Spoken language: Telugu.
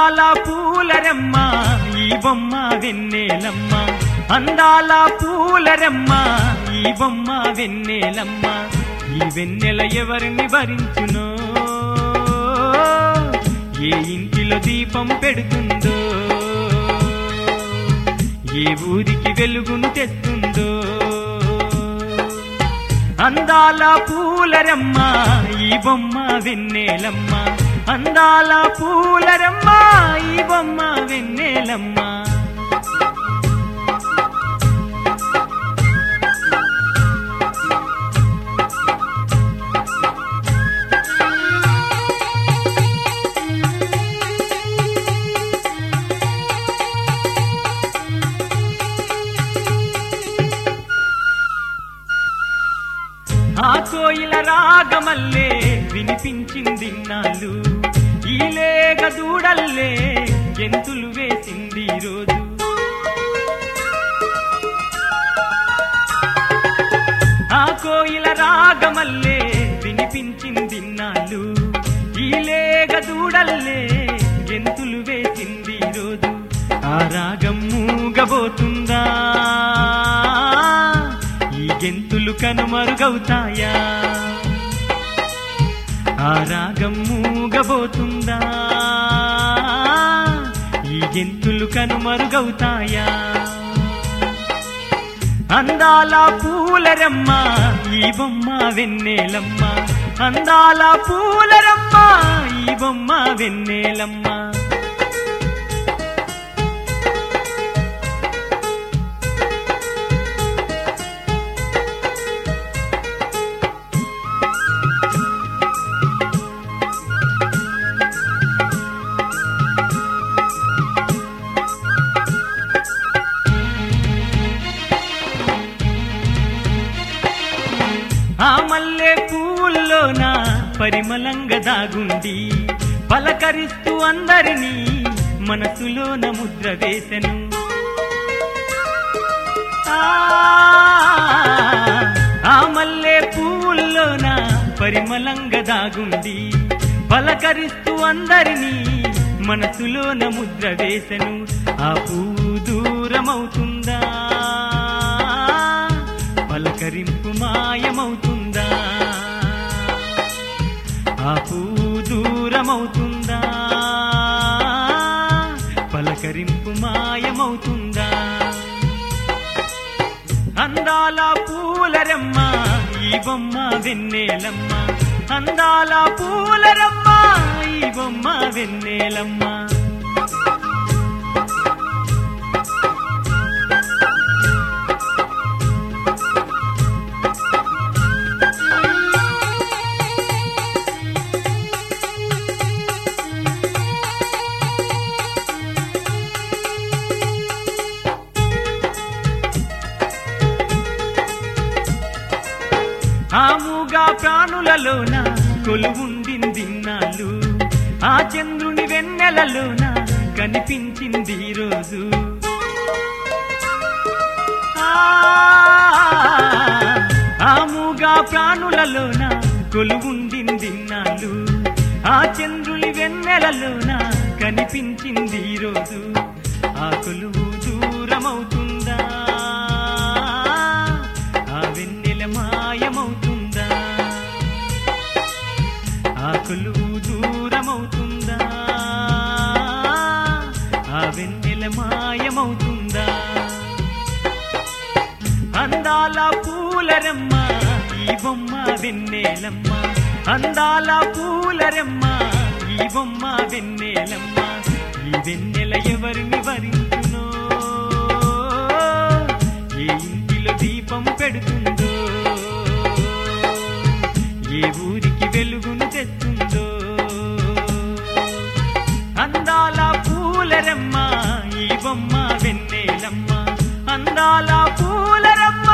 అందాల పూలరమ్మ ఈ బొమ్మ వెన్నెలమ్మ అందాల పూలరమ్మ ఈ బొమ్మ వెన్నెలమ్మ ఈ వెన్నెల ఎవరిని భరించునో ఏ ఇంటిలో దీపం పెడుతుందో ఏ ఊరికి వెలుగును తెస్తుందో అందాల పూలరమ్మ ఈ బొమ్మ వెన్నెలమ్మ అందాల పూలరమ్మ ఈ బొమ్మ వెన్నెలమ్మ ఆ కోయిల రాగమల్లే వినిపించింది నాలు ఈ లేగ దూడల్లే గెంతులు వేసింది ఈ రోజు ఆ కోయిల రాగమల్లే వినిపించింది నాలు ఈ లేగ దూడల్లే గెంతులు వేసింది ఈ రోజు ఆ రాగం మూగబోతుందా ఈ గెంతులు కనుమరుగవుతాయా ఆ రాగం మూగబోతుందా ఈ గెంతులు కనుమరుగవుతాయా అందాల పూలరమ్మ ఈ బొమ్మ వెన్నెలమ్మ అందాల పూలరమ్మ ఈ బొమ్మ వెన్నెలమ్మ ఆ మల్లె పువ్వుల్లోన పరిమళంగా దాగుండి పలకరిస్తూ అందరినీ మనసులోన ముద్ర వేసెను ఆ, ఆ మల్లె పువ్వుల్లోన పరిమళంగా దాగుండి పలకరిస్తూ అందరినీ మనసులోన ముద్ర వేసెను ఆ పువ్వు దూరమవుతుందా పలకరింపు మాయమవుతుందా ఆ పువ్వు దూరమవుతుందా పలకరింపు మాయమవుతుందా అందాల పూలరమ్మ ఈ బొమ్మ వెన్నెలమ్మ అందాల పూలరమ్మ ఈ బొమ్మ వెన్నెలమ్మ ఆముగా ప్రాణులలోన కొలువుండింది నాలు ఆ చంద్రుని వెన్నెలలోన కనిపించింది ఈ రోజు ఆ, ఆముగా ప్రాణులలోన కొలువుండింది నాలు ఆ చంద్రుని వెన్నెలలోన కనిపించింది ఈ రోజు ఆ కొలువు దూరమవుతుందా ఆ వెన్నెల మాయమవుతుందా ఆ కొలువు దూరమవుతుందా ఆ వెన్నెల మాయమవుతుందా అందాల పూలరమ్మ ఈ బొమ్మ వెన్నెలమ్మ అందాల పూలరమ్మ ఈ బొమ్మ వెన్నెలమ్మ ఈ వెన్నెల ఎవరిని వరించునో ఏ ఇంటిలో దీపం పెడుతుందో ఏ ఊరికి వెలుగును తెస్తుందో అందాల పూలరమ్మ ఈ బొమ్మ వెన్నెలమ్మ అందాల పూలరమ్మ